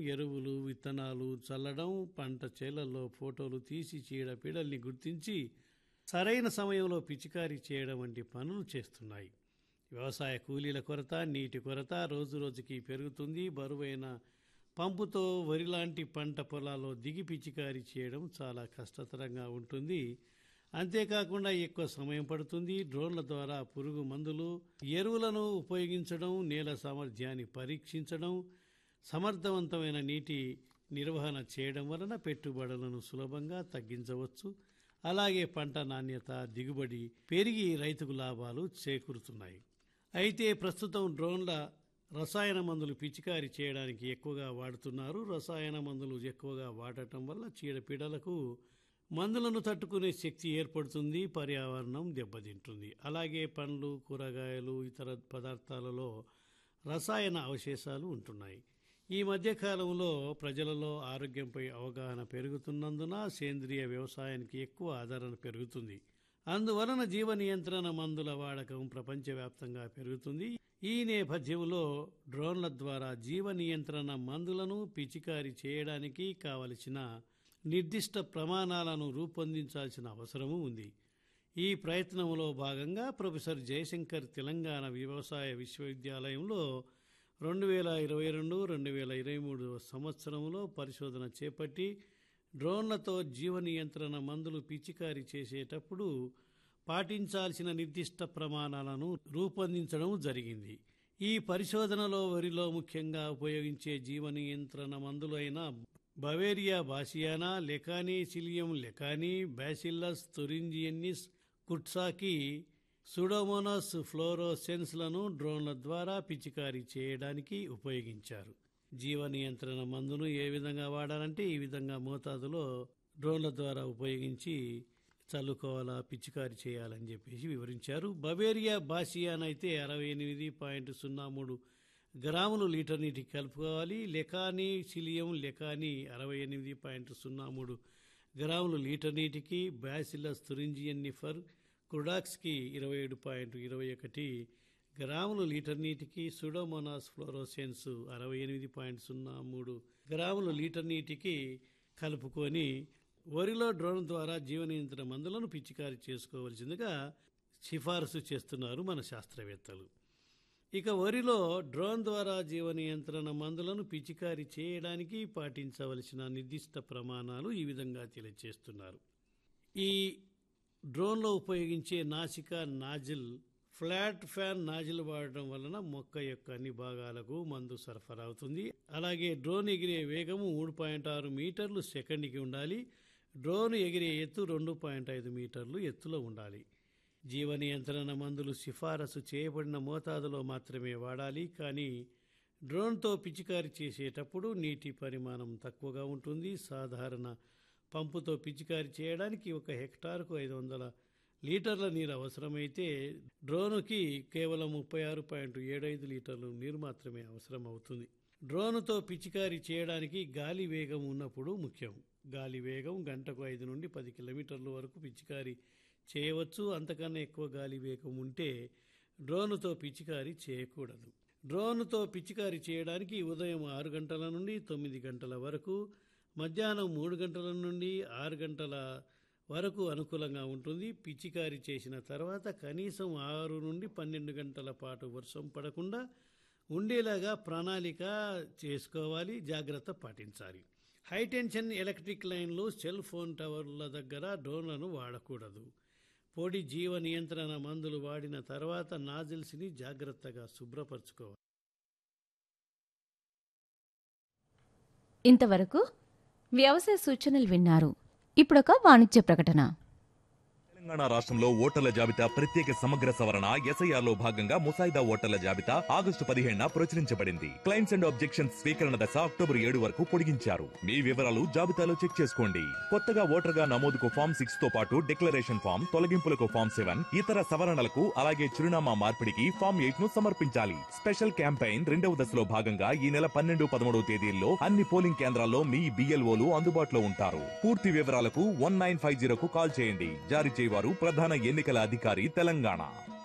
ఎరువులు విత్తనాలు చల్లడం పంట చేలల్లో ఫోటోలు తీసి చీడపీడల్ని గుర్తించి సరైన సమయంలో పిచికారీ చేయడం వంటి పనులు చేస్తున్నాయి వ్యవసాయ కూలీల కొరత నీటి కొరత రోజు రోజుకి పెరుగుతుంది బరువైన పంపుతో వరి లాంటి పంట పొలాల్లో దిగి పిచికారీ చేయడం చాలా కష్టతరంగా ఉంటుంది అంతేకాకుండా ఎక్కువ సమయం పడుతుంది డ్రోన్ల ద్వారా పురుగు మందులు ఎరువులను ఉపయోగించడం నేల సామర్థ్యాన్ని పరీక్షించడం సమర్థవంతమైన నీటి నిర్వహణ చేయడం వలన పెట్టుబడులను సులభంగా తగ్గించవచ్చు అలాగే పంట నాణ్యత దిగుబడి పెరిగి రైతుకు లాభాలు చేకూరుతున్నాయి అయితే ప్రస్తుతం డ్రోన్ల రసాయన మందులు పిచికారీ చేయడానికి ఎక్కువగా వాడుతున్నారు రసాయన మందులు ఎక్కువగా వాడటం వల్ల చీడపీడలకు మందులను తట్టుకునే శక్తి ఏర్పడుతుంది పర్యావరణం దెబ్బతింటుంది అలాగే పండ్లు కూరగాయలు ఇతర పదార్థాలలో రసాయన అవశేషాలు ఉంటున్నాయి ఈ మధ్యకాలంలో ప్రజలలో ఆరోగ్యంపై అవగాహన పెరుగుతున్నందున సేంద్రియ వ్యవసాయానికి ఎక్కువ ఆదరణ పెరుగుతుంది అందువలన జీవ నియంత్రణ మందుల వాడకం ప్రపంచవ్యాప్తంగా పెరుగుతుంది ఈ నేపథ్యంలో డ్రోన్ల ద్వారా జీవ నియంత్రణ మందులను పిచికారీ చేయడానికి కావలసిన నిర్దిష్ట ప్రమాణాలను రూపొందించాల్సిన అవసరము ఉంది ఈ ప్రయత్నంలో భాగంగా ప్రొఫెసర్ జయశంకర్ తెలంగాణ వ్యవసాయ విశ్వవిద్యాలయంలో రెండు వేల ఇరవై రెండు రెండు వేల ఇరవై మూడు సంవత్సరంలో పరిశోధన చేపట్టి డ్రోన్లతో జీవ నియంత్రణ మందులు పిచికారీ చేసేటప్పుడు పాటించాల్సిన నిర్దిష్ట ప్రమాణాలను రూపొందించడం జరిగింది ఈ పరిశోధనలో వరిలో ముఖ్యంగా ఉపయోగించే జీవ నియంత్రణ మందులైన beauveria bassiana lecanicillium lecanii bacillus thuringiensis kurstaki pseudomonas ఫ్లోరోసెన్స్లను డ్రోన్ల ద్వారా పిచికారీ చేయడానికి ఉపయోగించారు జీవ నియంత్రణ మందును ఏ విధంగా వాడాలంటే ఈ విధంగా మోతాదులో డ్రోన్ల ద్వారా ఉపయోగించి చల్లుకోవాలా పిచికారీ చేయాలని చెప్పేసి వివరించారు బవేరియా బాసియాన్ అయితే అరవై ఎనిమిది పాయింట్ సున్నా మూడు గ్రాములు లీటర్ నీటికి కలుపుకోవాలి లెకానీ సిలియం లెకానీ అరవై ఎనిమిది పాయింట్ సున్నా మూడు గ్రాములు లీటర్ నీటికి బ్యాసిలస్ తురింజియన్నిఫర్ క్రుడాక్స్కి ఇరవై ఏడు పాయింట్ ఇరవై ఒకటి గ్రాములు లీటర్ నీటికి సుడోమోనాస్ ఫ్లోరోసెన్స్ అరవై ఎనిమిది పాయింట్ సున్నా మూడు గ్రాములు లీటర్ నీటికి కలుపుకొని వరిలో డ్రోన్ ద్వారా జీవ నియంత్రణ మందులను పిచికారీ చేసుకోవలసిందిగా సిఫారసు చేస్తున్నారు మన శాస్త్రవేత్తలు ఇక వరిలో డ్రోన్ ద్వారా జీవ నియంత్రణ మందులను పిచికారీ చేయడానికి పాటించవలసిన నిర్దిష్ట ప్రమాణాలు ఈ విధంగా తెలియజేస్తున్నారు ఈ డ్రోన్లో ఉపయోగించే నాసిక నాజిల్ ఫ్లాట్ ఫ్యాన్ నాజిల్ వాడటం వలన మొక్క యొక్క అన్ని భాగాలకు మందు సరఫరా అవుతుంది అలాగే డ్రోన్ ఎగిరే వేగము మూడు పాయింట్ ఆరు మీటర్లు సెకండ్కి ఉండాలి డ్రోన్ ఎగిరే ఎత్తు రెండు పాయింట్ ఐదు మీటర్లు ఎత్తులో ఉండాలి జీవ నియంత్రణ మందులు సిఫారసు చేయబడిన మోతాదులో మాత్రమే వాడాలి కానీ డ్రోన్తో పిచికారీ చేసేటప్పుడు నీటి పరిమాణం తక్కువగా ఉంటుంది సాధారణ పంపుతో పిచికారీ చేయడానికి ఒక హెక్టార్కు ఐదు వందల లీటర్ల నీరు అవసరమైతే డ్రోనుకి కేవలం ముప్పై ఆరు పాయింట్ ఏడు ఐదు లీటర్లు నీరు మాత్రమే అవసరం అవుతుంది డ్రోనుతో పిచికారీ చేయడానికి గాలి వేగం ఉన్నప్పుడు ముఖ్యం గాలి వేగం గంటకు ఐదు నుండి పది కిలోమీటర్ల వరకు పిచికారీ చేయవచ్చు అంతకన్నా ఎక్కువ గాలి వేగం ఉంటే డ్రోనుతో పిచికారీ చేయకూడదు డ్రోన్తో పిచికారీ చేయడానికి ఉదయం ఆరు గంటల నుండి తొమ్మిది గంటల వరకు మధ్యాహ్నం మూడు గంటల నుండి ఆరు గంటల వరకు అనుకూలంగా ఉంటుంది పిచికారీ చేసిన తర్వాత కనీసం ఆరు నుండి పన్నెండు గంటల పాటు వర్షం పడకుండా ఉండేలాగా ప్రణాళిక చేసుకోవాలి జాగ్రత్త పాటించాలి హైటెన్షన్ ఎలక్ట్రిక్ లైన్లు సెల్ ఫోన్ టవర్ల దగ్గర డ్రోన్లను వాడకూడదు పొడి జీవ నియంత్రణ మందులు వాడిన తర్వాత నాజిల్స్ని జాగ్రత్తగా శుభ్రపరచుకోవాలి ఇంతవరకు వ్యవసాయ సూచనలు విన్నారు ఇప్పుడొక వాణిజ్య ప్రకటన తెలంగాణ రాష్ట్రంలో ఓటర్ల జాబితా ప్రత్యేక సమగ్ర సవరణ ఎస్ఐఆర్ లో భాగంగా ముసాయిదా ఓటర్ల జాబితా ఆగస్టు పదిహేడున ప్రచురించబడింది క్లైమ్స్ అండ్ ఆబ్జెక్షన్స్ స్వీకరణ దశ అక్టోబర్ ఏడు వరకు పొడిగించారు మీ వివరాలు జాబితాలో చెక్ చేసుకోండి కొత్తగా ఓటర్ గా నమోదుకు ఫామ్ సిక్స్ తో పాటు డిక్లరేషన్ ఫామ్ తొలగింపులకు ఫామ్ సెవెన్ ఇతర సవరణలకు అలాగే చిరునామా మార్పిడికి ఫామ్ ఎయిట్ ను సమర్పించాలి స్పెషల్ క్యాంపెయిన్ రెండవ దశలో భాగంగా ఈ నెల పన్నెండు పదమూడవ తేదీల్లో అన్ని పోలింగ్ కేంద్రాల్లో మీ బిఎల్ఓలు అందుబాటులో ఉంటారు పూర్తి వివరాలకు వన్ నైన్ ఫైవ్ జీరోకు కాల్ చేయండి జారీ చేయవారు ప్రధాన ఎన్నికల అధికారి తెలంగాణ